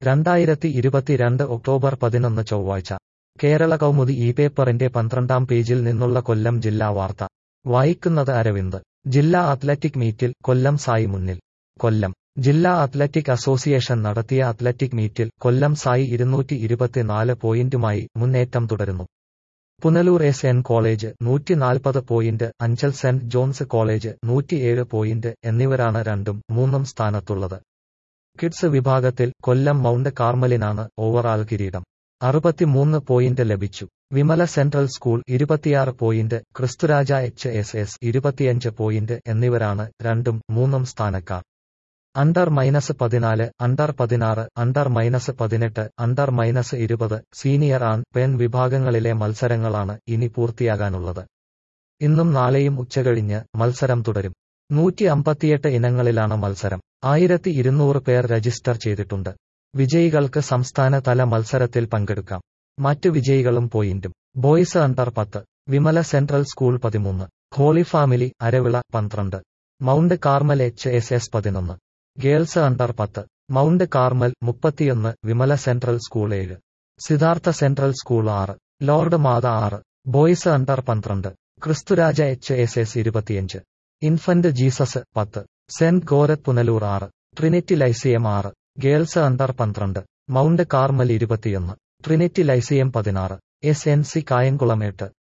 രണ്ടായിരത്തി ഇരുപത്തിരണ്ട് ഒക്ടോബർ പതിനൊന്ന് ചൊവ്വാഴ്ച കേരള കൗമുദി ഈ പേപ്പറിന്റെ പന്ത്രണ്ടാം പേജിൽ നിന്നുള്ള കൊല്ലം ജില്ലാ വാർത്ത വായിക്കുന്നത് അരവിന്ദ് ജില്ലാ അത്ലറ്റിക് മീറ്റിൽ കൊല്ലം സായി മുന്നിൽ കൊല്ലം ജില്ലാ അത്ലറ്റിക് അസോസിയേഷൻ നടത്തിയ അത്ലറ്റിക് മീറ്റിൽ കൊല്ലം സായി ഇരുന്നൂറ്റി ഇരുപത്തിനാല് പോയിന്റുമായി മുന്നേറ്റം തുടരുന്നു പുനലൂർ എസ് എൻ കോളേജ് നൂറ്റിനാൽപ്പത് point Anchal Saint John's college നൂറ്റിയേഴ് പോയിന്റ് എന്നിവരാണ് രണ്ടും മൂന്നും സ്ഥാനത്തുള്ളത് കിഡ്സ് വിഭാഗത്തിൽ കൊല്ലം മൗണ്ട് കാർമലിനാണ് ഓവറാൾ കിരീടം അറുപത്തിമൂന്ന് പോയിന്റ് ലഭിച്ചു വിമല സെൻട്രൽ സ്കൂൾ ഇരുപത്തിയാറ് point Christuraja H S S ഇരുപത്തിയഞ്ച് പോയിന്റ് എന്നിവരാണ് രണ്ടും മൂന്നും സ്ഥാനക്കാർ അണ്ടർ മൈനസ് പതിനാല് അണ്ടർ പതിനാറ് അണ്ടർ മൈനസ് പതിനെട്ട് അണ്ടർ മൈനസ് ഇരുപത് സീനിയർ ആൺ പെൺ വിഭാഗങ്ങളിലെ മത്സരങ്ങളാണ് ഇനി പൂർത്തിയാകാനുള്ളത് ഇന്നും നാളെയും ഉച്ചകഴിഞ്ഞ് മത്സരം തുടരും നൂറ്റി അമ്പത്തിയെട്ട് ഇനങ്ങളിലാണ് മത്സരം ആയിരത്തി ഇരുന്നൂറ് പേർ രജിസ്റ്റർ ചെയ്തിട്ടുണ്ട് വിജയികൾക്ക് സംസ്ഥാന തല മത്സരത്തിൽ പങ്കെടുക്കാം മറ്റു വിജയികളും പോയിന്റും ബോയ്സ് അണ്ടർ പത്ത് വിമല സെൻട്രൽ സ്കൂൾ പതിമൂന്ന് ഹോളി ഫാമിലി അരവിള പന്ത്രണ്ട് Mount Carmel H S S പതിനൊന്ന് ഗേൾസ് അണ്ടർ പത്ത് മൗണ്ട് കാർമൽ മുപ്പത്തിയൊന്ന് വിമല സെൻട്രൽ സ്കൂൾ ഏഴ് സിദ്ധാർത്ഥ സെൻട്രൽ സ്കൂൾ ആറ് ലോർഡ് മാത ആറ് ബോയ്സ് അണ്ടർ പന്ത്രണ്ട് ക്രിസ്തുരാജ എച്ച് എസ് എസ് ഇരുപത്തിയഞ്ച് ഇൻഫന്റ് ജീസസ് പത്ത് സെന്റ് ഗോരത് പുനലൂർ ആറ് ട്രിനിറ്റി ലൈസിയം ആറ് ഗേൾസ് അണ്ടർ പന്ത്രണ്ട് മൗണ്ട് കാർമൽ ഇരുപത്തിയൊന്ന് ട്രിനിറ്റി ലൈസിയം പതിനാറ് എസ് എൻ സി കായംകുളം എട്ട്